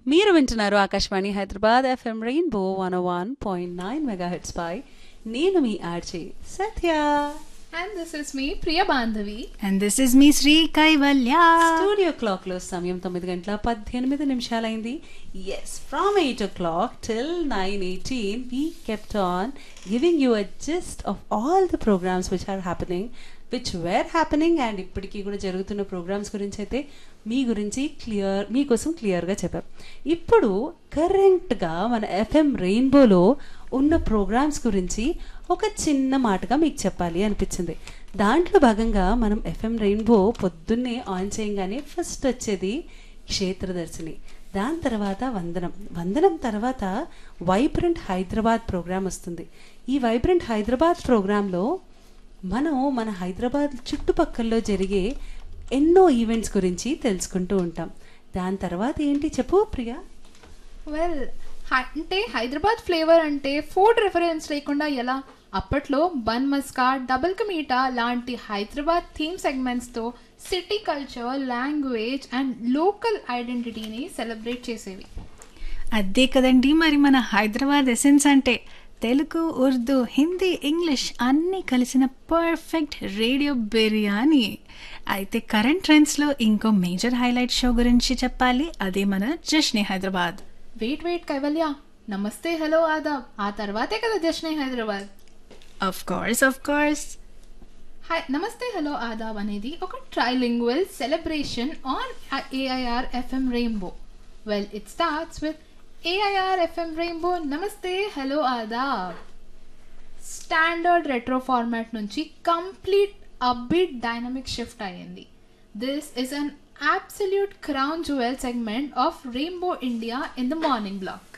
మీరు వింటున్నారు Akashvani Hyderabad FM rainbow one one point nine mega hits పై నేను మీ RJ Satya And this is me, Priya Bandhavi. And this is me Sri Kaivalya studio clock లో సమయం తొమ్మిది గంటల పద్దెనిమిది నిమిషాలైంది yes from eight o'clock till nine eighteen we kept on giving you a gist of all the programmes which are happening which were happening and ఇప్పటికీ కూడా జరుగుతున్న programmes గురించి అయితే మీ గురించి క్లియర్ మీకోసం క్లియర్గా చెప్పాం ఇప్పుడు కరెంట్గా మన ఎఫ్ఎం రెయిన్బోలో ఉన్న ప్రోగ్రామ్స్ గురించి ఒక చిన్న మాటగా మీకు చెప్పాలి అనిపించింది దాంట్లో భాగంగా మనం ఎఫ్ఎం రెయిన్బో పొద్దున్నే ఆన్ చేయగానే ఫస్ట్ వచ్చేది క్షేత్రదర్శిని దాని తర్వాత వందనం వందనం తర్వాత వైబ్రెంట్ హైదరాబాద్ ప్రోగ్రామ్ వస్తుంది ఈ వైబ్రెంట్ హైదరాబాద్ ప్రోగ్రాంలో మనం మన హైదరాబాద్ చుట్టుపక్కల్లో జరిగే ఎన్నో ఈవెంట్స్ గురించి తెలుసుకుంటూ ఉంటాం దాని తర్వాత ఏంటి చెప్పు ప్రియా వెల్ అంటే హైదరాబాద్ ఫ్లేవర్ అంటే ఫుడ్ రిఫరెన్స్ లేకుండా ఎలా అప్పట్లో బన్ మస్కా డబుల్ కమీటా లాంటి హైదరాబాద్ థీమ్ సెగ్మెంట్స్తో city culture language and local ఐడెంటిటీని సెలబ్రేట్ చేసేవి అదే కదండి మరి మన హైదరాబాద్ ఎసెన్స్ అంటే తెలుగు ఉర్దూ హిందీ ఇంగ్లీష్ అన్నీ కలిసిన పర్ఫెక్ట్ రేడియో బిర్యానీ అయితే కరెంట్ ట్రెండ్స్లో ఇంకో మేజర్ హైలైట్ షో గురించి చెప్పాలి అదే మన జష్నే హైదరాబాద్ వెయిట్ వెయిట్ కైవల్య నమస్తే హలో ఆదాబ్ ఆ తర్వాతే కదా Jashne Hyderabad of course of course hi నమస్తే హలో ఆదాబ్ అనేది ఒక trilingual celebration on AIR FM rainbow well it starts with AIR FM rainbow నమస్తే హలో ఆదాబ్ స్టాండర్డ్ రెట్రో ఫార్మాట్ నుంచి కంప్లీట్ అబ్బిట్ డైనమిక్ షిఫ్ట్ అయ్యింది this is an absolute crown jewel segment of rainbow India in the morning black